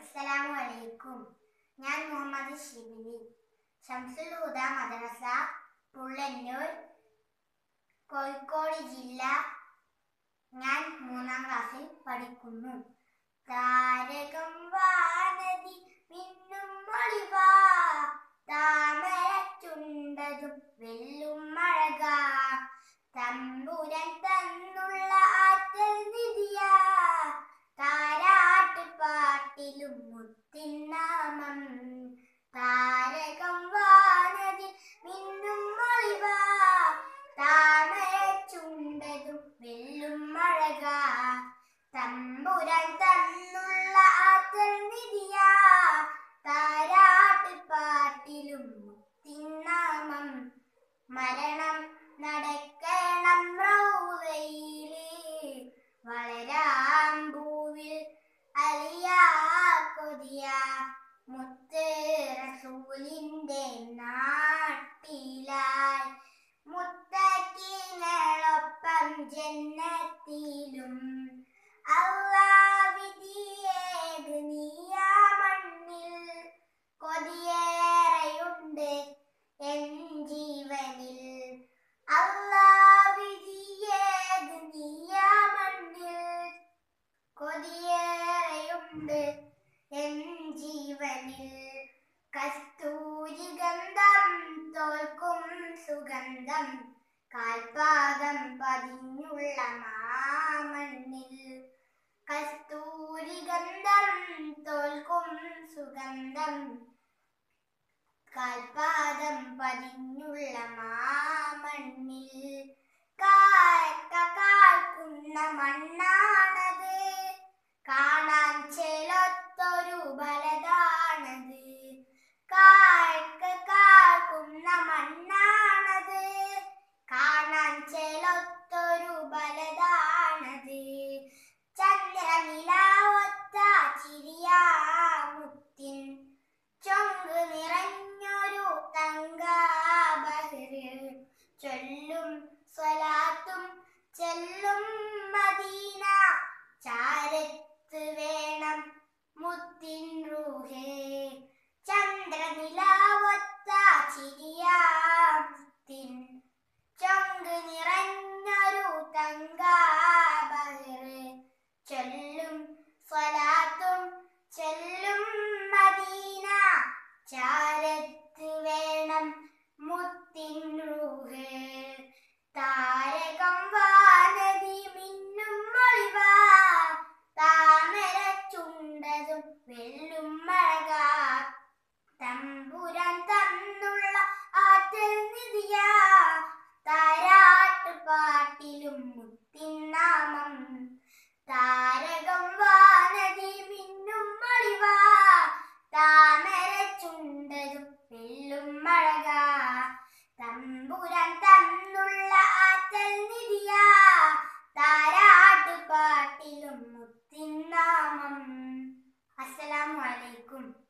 അസ്സലാമു അലൈക്കും ഞാൻ മുഹമ്മദ് ഷിബിലി ഷംസുൽ ഹുദ മദ്രസ പുള്ളന്നൂർ കോഴിക്കോട് ജില്ല ഞാൻ മൂന്നാം ക്ലാസ്സിൽ പഠിക്കുന്നു താരകം വാനതി മിന്നും മൊളിവാ താമരച്ചുണ്ടതും വെല്ലും മഴക തമ്പുരൻ തന്നുള്ള ആറ്റൽ നിധിയാ താരാട്ട് പാട്ടിലും മുത്തിനാമം താരകം വാനതി മിന്നും മൊളിവാ താമരച്ചുണ്ടതും വെല്ലും മഴക തമ്പുരാൻ തന്നുള്ള ആറ്റൽ നിധിയാ താരാട്ട് പാട്ടിലും മുത്തിനാമം മരണം നടക്കണം റൗവയില് വളരാം ഭൂവിൽ അലിയാ കൊതിയ മുത്ത് റസൂലിന്റെ നാട്ടിലായി മുത്തക്കിങ്ങളൊപ്പം ജന്നത്തിലും അള്ളാവിധിയേക് നീയാ മണ്ണിൽ കൊതിയേറെയുണ്ട് എൻ ജീവനിൽ അള്ളാവിധിയേക് നീയാ മണ്ണിൽ കൊതിയേറെയുണ്ട് എൻ ജീവനിൽ കസ്തൂരി ഗന്ധം തോൽക്കും സുഗന്ധം കാൽപാദം പതിഞ്ഞുള്ള മാമണ്ണിൽ കസ്തൂരി ഗന്ധം തോൽക്കും സുഗന്ധം കാൽപാദം പതിഞ്ഞുള്ള മാമണ്ണിൽ കാക്ക കാക്കുന്ന മണ്ണാണത് കാണാൻ ചെലത്തൊരു ബലതാണത് കാഴ്ക്ക കാക്കുന്ന മണ്ണാണത് കാണാൻ ചെലത്തൊരു ബലതാണത് ചന്ദ്രനിലാവൊത്ത ചിരിയാമുത്തിൻ ചൊങ്ക് നിറഞ്ഞൊരു തങ്കാബഹര് ചൊല്ലും സ്വലാത്തും ചെല്ലും മദീന ചാരത്ത് വേണം മുത്തിൻ റൂഹേ ചന്ദ്രനിലാവൊത്ത ചിരിയാമുത്തിൻ ചൊങ്ക് നിറഞ്ഞൊരു തങ്കാബഹര് ചൊല്ലും സ്വലാത്തും ചെല്ലും മദീന ചാരത്ത് വേണം മുത്തിൻ റൂഹ് താരകം വാനതി മിന്നും മൊളിവാ താമര ചുണ്ടതും വെല്ലും മഴക തമ്പുരാൻ തന്നുള്ള ആറ്റൽ നിധിയാ താരാട്ട് പാട്ടിലും മുത്തിൻ നാമം താരകം വാനതി മിന്നും മളിവാ താമര ചുണ്ടതും വെല്ലും മഴക തമ്പുരാൻ തന്നുള്ള ആറ്റൽ നിധിയാ താരാട്ട് പാട്ടിലും മുത്തിൻ നാമം അസ്സലാമു അലൈക്കും